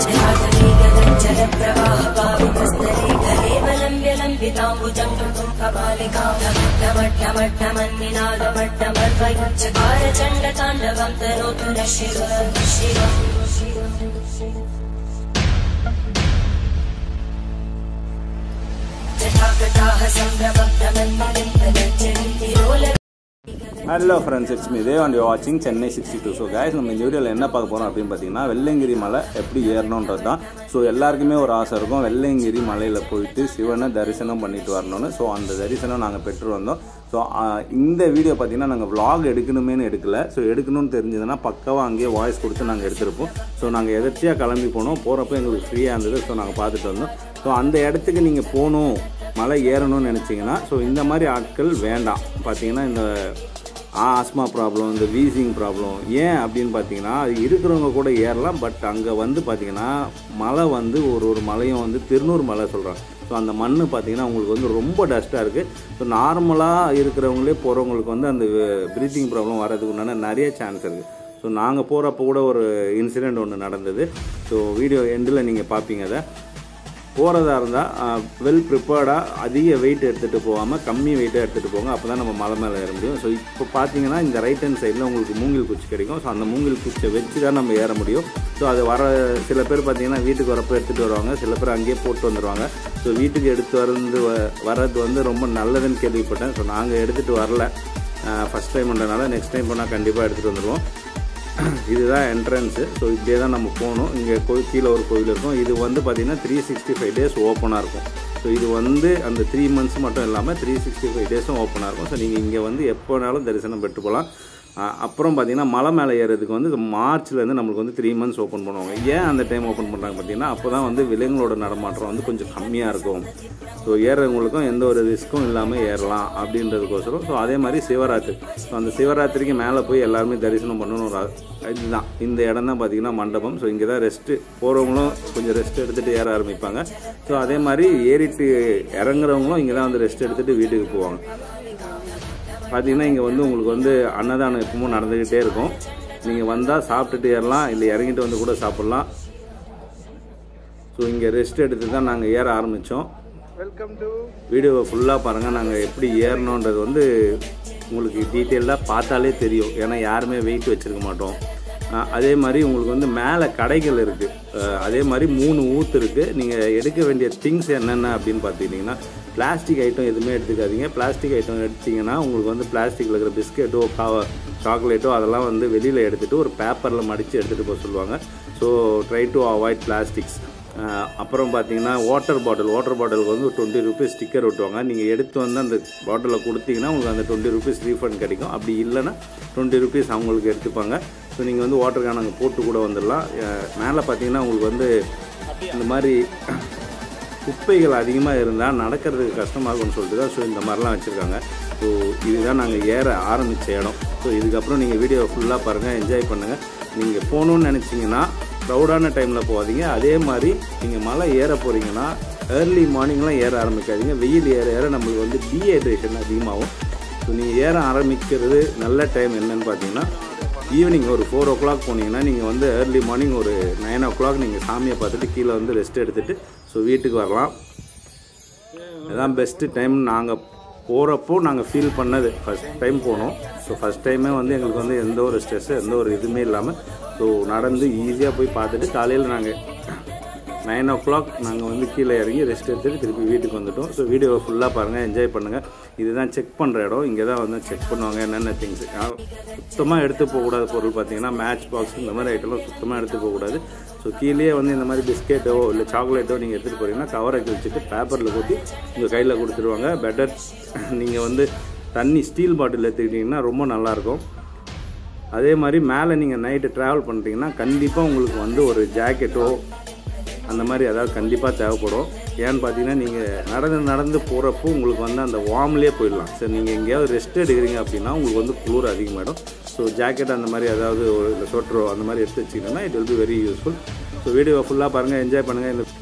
जलप्रवाहपावितस्तरेखलेवलम्ब्यलम्बिताम्बुजम् कृतुम् कपालिकामट्टमट्टमट्टमर्वयुच्चकारचण्डताण्डवम् तनोतु न शिव शिव जटाकटाः सम्भ्रमभ्रमन्मलिम्बलज्जन्तिरोल hello friends it's me Dev and வாட்சிங் Chennai sixty two so guys நம்ம இந்த வீடியோவில் என்ன பார்க்க போகிறோம் அப்படின்னு பார்த்தீங்கன்னா வெள்ளையங்கிரி மலை எப்படி ஏறணுன்றது தான் ஸோ எல்லாருக்குமே ஒரு ஆசை இருக்கும் வெள்ளையங்கிரி மலையில் போயிட்டு சிவனை தரிசனம் பண்ணிட்டு வரணும்னு ஸோ அந்த தரிசனம் நாங்கள் பெற்று வந்தோம் ஸோ இந்த வீடியோ பார்த்தீங்கன்னா நாங்கள் vlog எடுக்கணுமேனு எடுக்கல ஸோ எடுக்கணும்னு தெரிஞ்சதுன்னா பக்கவாக அங்கேயே வாய்ஸ் கொடுத்து நாங்கள் எடுத்திருப்போம் ஸோ நாங்கள் எதர்ச்சியாக கிளம்பி போனோம் போகிறப்ப எங்களுக்கு ஃப்ரீயாக இருந்தது ஸோ நாங்கள் பார்த்துட்டு வந்தோம் ஸோ அந்த இடத்துக்கு நீங்கள் போகணும் மலை ஏறணும்னு நினச்சிங்கன்னா ஸோ இந்த மாதிரி ஆட்கள் வேண்டாம் பார்த்தீங்கன்னா இந்த ஆஸ்மா ப்ராப்ளம் இந்த வீசிங் ப்ராப்ளம் ஏன் அப்படின்னு பார்த்தீங்கன்னா அது இருக்கிறவங்க கூட ஏறலாம் பட் அங்கே வந்து பார்த்தீங்கன்னா மலை வந்து ஒரு ஒரு மலையும் வந்து திருநூறு மலை சொல்கிறாங்க ஸோ அந்த மண் பார்த்தீங்கன்னா உங்களுக்கு வந்து ரொம்ப டஸ்ட்டாக இருக்குது ஸோ நார்மலாக இருக்கிறவங்களே போகிறவங்களுக்கு வந்து அந்த ப்ரீத்திங் ப்ராப்ளம் வர்றதுக்கு உண்டான நிறைய சான்ஸ் இருக்குது ஸோ நாங்கள் போகிறப்ப கூட ஒரு இன்சிடெண்ட் ஒன்று நடந்தது ஸோ வீடியோ எண்டில் நீங்கள் பார்ப்பீங்க அதை போகிறதா இருந்தால் வெல் ப்ரிப்பேர்டாக அதிக வெயிட் எடுத்துகிட்டு போகாமல் கம்மி வெயிட்டாக எடுத்துகிட்டு போங்க அப்போ தான் நம்ம மலை மேலே ஏற முடியும் ஸோ இப்போ பார்த்தீங்கன்னா இந்த ரைட் ஹேண்ட் சைடில் உங்களுக்கு மூங்கில் குச்சி கிடைக்கும் ஸோ அந்த மூங்கில் குச்சியை வச்சு தான் நம்ம ஏற முடியும் ஸோ அது வர சில பேர் பார்த்தீங்கன்னா வீட்டுக்கு வரப்போ எடுத்துகிட்டு வருவாங்க சில பேர் அங்கேயே போட்டு வந்துடுவாங்க ஸோ வீட்டுக்கு எடுத்து வரது வர்றது வந்து ரொம்ப நல்லதுன்னு கேள்விப்பட்டேன் ஸோ நாங்கள் எடுத்துகிட்டு வரல ஃபஸ்ட் டைம்ன்றனால நெக்ஸ்ட் டைம் போனால் கண்டிப்பாக எடுத்துகிட்டு வந்துடுவோம் இதுதான் என்ட்ரன்ஸு ஸோ இப்படியே தான் நம்ம போகணும் இங்கே கோயில் கீழே ஒரு கோயில் இருக்கும் இது வந்து பார்த்திங்கன்னா த்ரீ சிக்ஸ்டி ஃபைவ் டேஸ் ஓப்பனாக இருக்கும் ஸோ இது வந்து அந்த த்ரீ மந்த்ஸ் மட்டும் இல்லாமல் த்ரீ சிக்ஸ்டி ஃபைவ் டேஸும் ஓப்பனாக இருக்கும் ஸோ நீங்கள் இங்கே வந்து எப்போ வேணாலும் தரிசனம் பெற்று போகலாம் அஹ் அப்புறம் பார்த்தீங்கன்னா மலை மேலே ஏறதுக்கு வந்து மார்ச்லேருந்து நம்மளுக்கு வந்து த்ரீ மந்த்ஸ் ஓப்பன் பண்ணுவாங்க ஏன் அந்த டைம் ஓப்பன் பண்ணுறாங்க பார்த்தீங்கன்னா அப்போ தான் வந்து விலங்குகளோட நடமாட்டம் வந்து கொஞ்சம் கம்மியாக இருக்கும் ஸோ ஏறுறவங்களுக்கும் எந்த ஒரு ரிஸ்க்கும் இல்லாமல் ஏறலாம் அப்படின்றதுக்கோசரம் ஸோ அதே மாதிரி சிவராத்திரி ஸோ அந்த சிவராத்திரிக்கு மேலே போய் எல்லாருமே தரிசனம் பண்ணணும் ஒரு ஆ- இதுதான் இந்த இடம் தான் பார்த்தீங்கன்னா மண்டபம் ஸோ இங்கே தான் ரெஸ்ட்டு போகிறவங்களும் கொஞ்சம் ரெஸ்ட் எடுத்துகிட்டு ஏற ஆரம்பிப்பாங்க ஸோ அதே மாதிரி ஏறிட்டு இறங்குறவங்களும் இங்கே தான் வந்து ரெஸ்ட் எடுத்துகிட்டு வீட்டுக்கு போவாங்க பார்த்தீங்கன்னா இங்கே வந்து உங்களுக்கு வந்து அன்னதானம் எப்பவும் நடந்துக்கிட்டே இருக்கும் நீங்கள் வந்தால் சாப்பிட்டுட்டு ஏறலாம் இல்லை இறங்கிட்டு வந்து கூட சாப்பிட்லாம் ஸோ இங்கே ரெஸ்ட் எடுத்து தான் நாங்கள் ஏற ஆரம்பித்தோம் வீடியோவை ஃபுல்லாக பாருங்கள் நாங்கள் எப்படி ஏறணுன்றது வந்து உங்களுக்கு டீட்டெயிலாக பார்த்தாலே தெரியும் ஏன்னா யாருமே வெயிட் வச்சுருக்க மாட்டோம் அஹ் அதே மாதிரி உங்களுக்கு வந்து மேலே கடைகள் இருக்குது அதே மாதிரி மூணு ஊத்து இருக்குது நீங்கள் எடுக்க வேண்டிய திங்ஸ் என்னென்ன அப்படின்னு பார்த்துக்கிட்டிங்கன்னா பிளாஸ்டிக் ஐட்டம் எதுவுமே எடுத்துக்காதீங்க பிளாஸ்டிக் ஐட்டம் எடுத்தீங்கன்னா உங்களுக்கு வந்து பிளாஸ்டிக்கில் இருக்கிற பிஸ்கெட்டோ காவ சாக்லேட்டோ அதெல்லாம் வந்து வெளியில் எடுத்துகிட்டு ஒரு பேப்பரில் மடித்து எடுத்துகிட்டு போக சொல்லுவாங்க so try to avoid plastics ah அப்புறம் பார்த்தீங்கன்னா வாட்டர் பாட்டில் வாட்டர் பாட்டிலுக்கு வந்து ஒரு டுவெண்ட்டி ருபீஸ் ஸ்டிக்கர் ஒட்டுவாங்க நீங்கள் எடுத்து வந்து அந்த பாட்டிலை கொடுத்தீங்கன்னா உங்களுக்கு அந்த டுவெண்ட்டி ருபீஸ் ரீஃபண்ட் கிடைக்கும் அப்படி இல்லைன்னா டுவெண்ட்டி ருபீஸ் அவங்களுக்கு எடுத்துப்பாங்க ஸோ நீங்கள் வந்து வாட்டர் கேன் அங்கே போட்டு கூட வந்துடலாம் அஹ் மேலே பார்த்தீங்கன்னா உங்களுக்கு வந்து இந்த மாதிரி குப்பைகள் அதிகமாக இருந்தால் நடக்கிறதுக்கு கஷ்டமாகும்னு சொல்லிட்டு தான் ஸோ இந்த மாதிரிலாம் வச்சுருக்காங்க ஸோ இதுதான் நாங்கள் ஏற ஆரம்பித்த இடம் ஸோ இதுக்கப்புறம் நீங்கள் வீடியோ ஃபுல்லாக பாருங்கள் என்ஜாய் பண்ணுங்கள் நீங்கள் போகணுன்னு நினச்சிங்கன்னா க்ரௌடான டைமில் போகாதீங்க அதே மாதிரி நீங்கள் மலை ஏற போகிறீங்கன்னா ஏர்லி மார்னிங்லாம் ஏற ஆரம்பிக்காதீங்க வெயில் ஏற ஏற நம்மளுக்கு வந்து டீஹைட்ரேஷன் அதிகமாகும் ஸோ நீங்கள் ஏற ஆரம்பிக்கிறது நல்ல டைம் என்னன்னு பார்த்தீங்கன்னா ஈவினிங் ஒரு ஃபோர் ஓ கிளாக் போனீங்கன்னா நீங்கள் வந்து ஏர்லி மார்னிங் ஒரு நைன் ஓ கிளாக் நீங்கள் சாமியை பார்த்துட்டு கீழே வந்து ரெஸ்ட் எடுத்துகிட்டு ஸோ வீட்டுக்கு வரலாம் இதுதான் பெஸ்ட்டு டைம் நாங்கள் போகிறப்போ நாங்கள் ஃபீல் பண்ணது ஃபஸ்ட் டைம் போனோம் ஸோ ஃபஸ்ட் டைமே வந்து எங்களுக்கு வந்து எந்த ஒரு ஸ்ட்ரெஸ்ஸு எந்த ஒரு இதுவுமே இல்லாமல் ஸோ நடந்து ஈஸியாக போய் பார்த்துட்டு காலையில் நாங்கள் நைன் ஓ கிளாக் நாங்கள் வந்து கீழே இறங்கி ரெஸ்ட் எடுத்துட்டு திருப்பி வீட்டுக்கு வந்துட்டோம் ஸோ வீடியோவை ஃபுல்லாக பாருங்கள் என்ஜாய் பண்ணுங்கள் இதுதான் செக் பண்ணுற இடம் இங்கே தான் வந்து செக் பண்ணுவாங்க என்னென்ன திங்ஸ் சுத்தமாக எடுத்து போகக்கூடாத பொருள் பார்த்தீங்கன்னா மேட்ச் பாக்ஸ் இந்த மாதிரி ஐட்டம்லாம் சுத்தமாக எடுத்து போகக்கூடாது ஸோ கீழேயே வந்து இந்த மாதிரி பிஸ்கெட்டோ இல்லை சாக்லேட்டோ நீங்கள் எடுத்துகிட்டு போகிறீங்கன்னா கவரை கிழிச்சிட்டு பேப்பரில் கொட்டி உங்கள் கையில் கொடுத்துருவாங்க பெட்டர் நீங்கள் வந்து தண்ணி ஸ்டீல் பாட்டில் எடுத்துக்கிட்டிங்கன்னா ரொம்ப நல்லாயிருக்கும் அதே மாதிரி மேலே நீங்கள் நைட்டு ட்ராவல் பண்ணுறீங்கன்னா கண்டிப்பாக உங்களுக்கு வந்து ஒரு ஜாக்கெட்டோ அந்த மாதிரி ஏதாவது கண்டிப்பாக தேவைப்படும் ஏன்னு பார்த்தீங்கன்னா நீங்கள் நடந்து நடந்து போகிறப்போ உங்களுக்கு வந்து அந்த வார்ம்லேயே போயிடலாம் சரி நீங்கள் எங்கேயாவது ரெஸ்ட் எடுக்கிறீங்க அப்படின்னா உங்களுக்கு வந்து குளிர் அதிகமாகிடும் ஸோ ஜாக்கெட் அந்த மாதிரி ஏதாவது ஒரு இல்லை சொட்டரோ அந்த மாதிரி எடுத்து வச்சிங்கன்னா it will be very useful so வீடியோவை ஃபுல்லாக பாருங்கள் என்ஜாய் பண்ணுங்கள் இந்த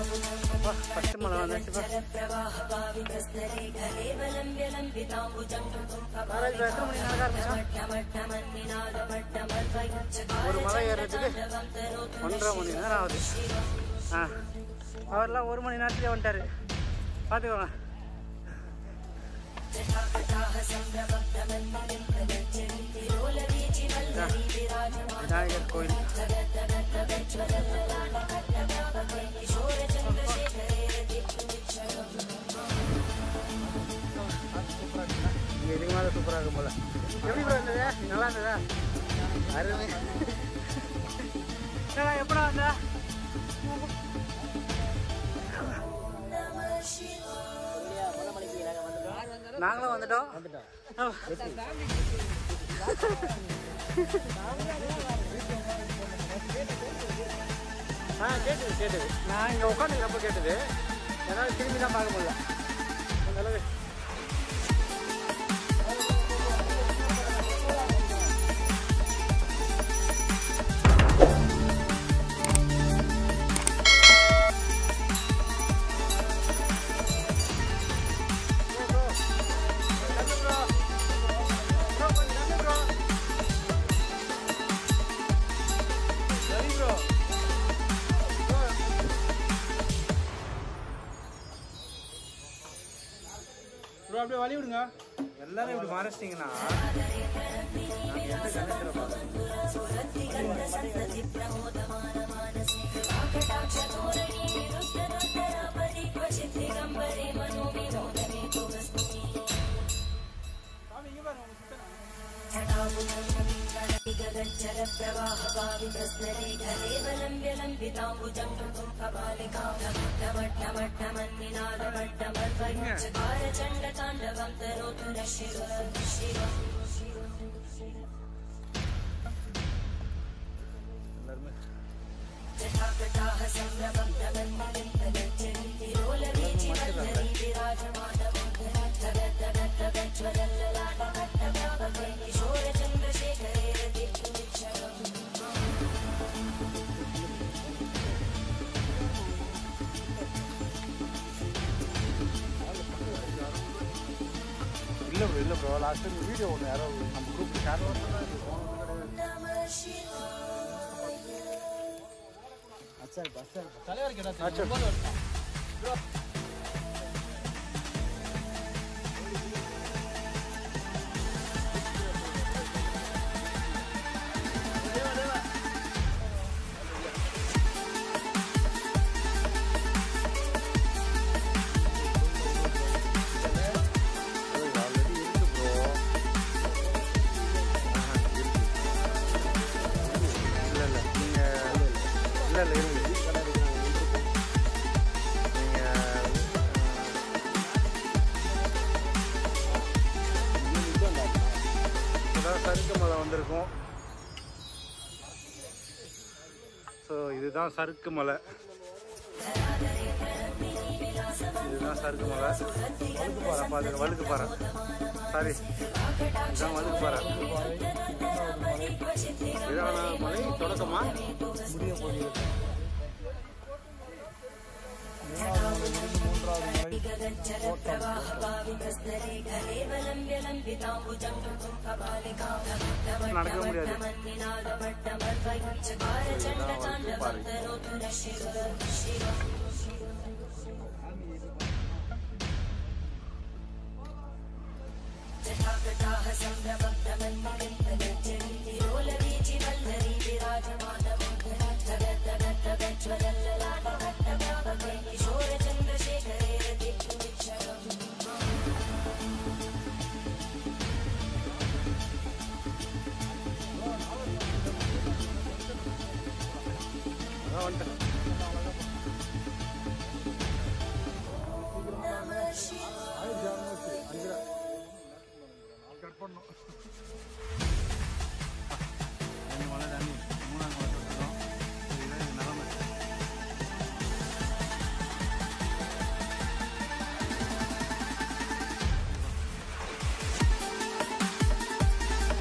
ஃபஸ்ட்டு மலை வந்தாச்சுப்பா प्रवाहपावितस्तरे घलेवलम्ब्य लम्बिताम्बुजं நாளைக்கு எத்தனை மணி நேரம் ஆரம்பிச்சோம் ஒரு மலை ஏறுறதுக்கு ஒன்றரை மணி நேரம் ஆகுது ஆ அவர்லாம் ஒரு மணி நேரத்துலேயே வந்துட்டாரு பார்த்துக்கோங்க விநாயகர் கோயில் இங்கே இதுக்கு மேலே சூப்பராக இருக்கும் போல எப்படி ப்ரோ இருந்தது நல்லா இருந்ததா அருமை ஏடா, எப்படா வந்த நாங்களும் வந்துட்டோம் ஆ கேட்டுது கேட்டுது நான் இங்கே உட்காந்துக்கிறப்ப கேட்டுது என்னால் திரும்பி தான் பார்க்க முடியல அந்த அளவு ப்ரோ அப்படியே வழி விடுங்க எல்லாரும் இப்படி மறைச்சிட்டிங்கன்னா நாங்கள் எந்த கணக்கில் பார்க்கணும் प्रवाहपावितस्तरे घलेवलम्ब्य लम्बिताम्बुजं कुङ्कुमपालिकामट्टमट्टमट्टमन्निनादमट्टमद्वयचकारचण्डताण्डवं तरोतु न शिव शिव எல்லாருமே जटाकटाः सम्भ्रमं नमन्मलिं प्रगच्छन्ति रोलवीचिवल्लरी विराजमानमोहनत्तगत्तगत्तगज्ज्वलल्ललाटकट्टव्यापकै किशोरचन्द्रशेखरे रतिक्षणम् இல்லை ப்ரோ இல்லை ப்ரோ லாஸ்ட் டைம் வீடியோ ஒன்று யாரோ நம்ம குரூப் ஷேர் नमः शिवाय ஆல்ரெடி இருக்கு ப்ரோ இல்லை இல்லை நீங்கள் இல்லை இல்லை இருங்க நீங்கள் இப்போதான் சறுக்கு மலை வந்திருக்கோம் ஸோ இதுதான் சறுக்கு மலை இதுதான் சறுக்கு மலை வழுக்கு பாறை பாருங்க வழுக்கு பாறை சாரி இதுதான் வழுக்கு பாறை இதான மலை தொடக்கமா முடிய போகிறது जलप्रवाहपावितस्तरे घलेवलम्ब्य लम्बिताम्बुजं நடக்க முடியாது चकारचण्डताण्डवं तरोतु न शिव शिव जटाकटाः सम्भ्रमं नमन्मलिं प्रगच्छन्ति रोलवीचिवल्लरी विराजमानमोहनत्तगत्तगत्तगज्ज्वलल्ललाटकट्टव्यापकै किशोरचन्द्रशेखरे रतिक्षणम् அதான் வந்துட்டேன் ரெண்டு மலை தண்ணி மூணாவது மலை தொட்டுட்டோம் இதுதான் இது நிலமை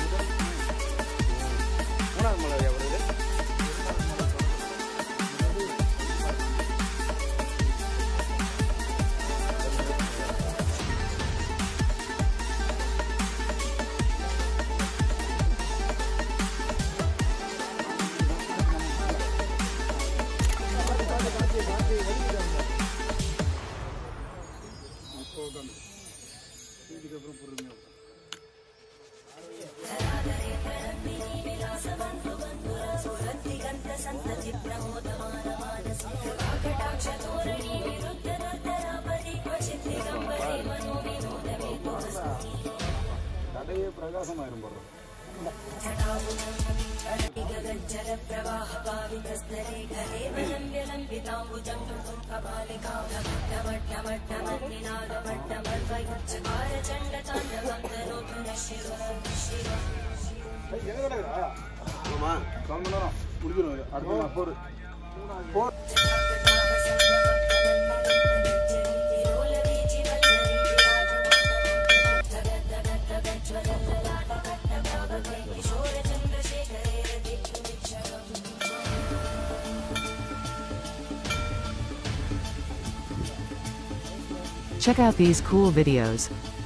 மூணாவது மலை வருது பிரகாசமாயிரும் போடுறோம் ஆமா கால் மணி நேரம் முடிஞ்சிடும் அடுத்த நான் போர் போர் Check out these cool videos.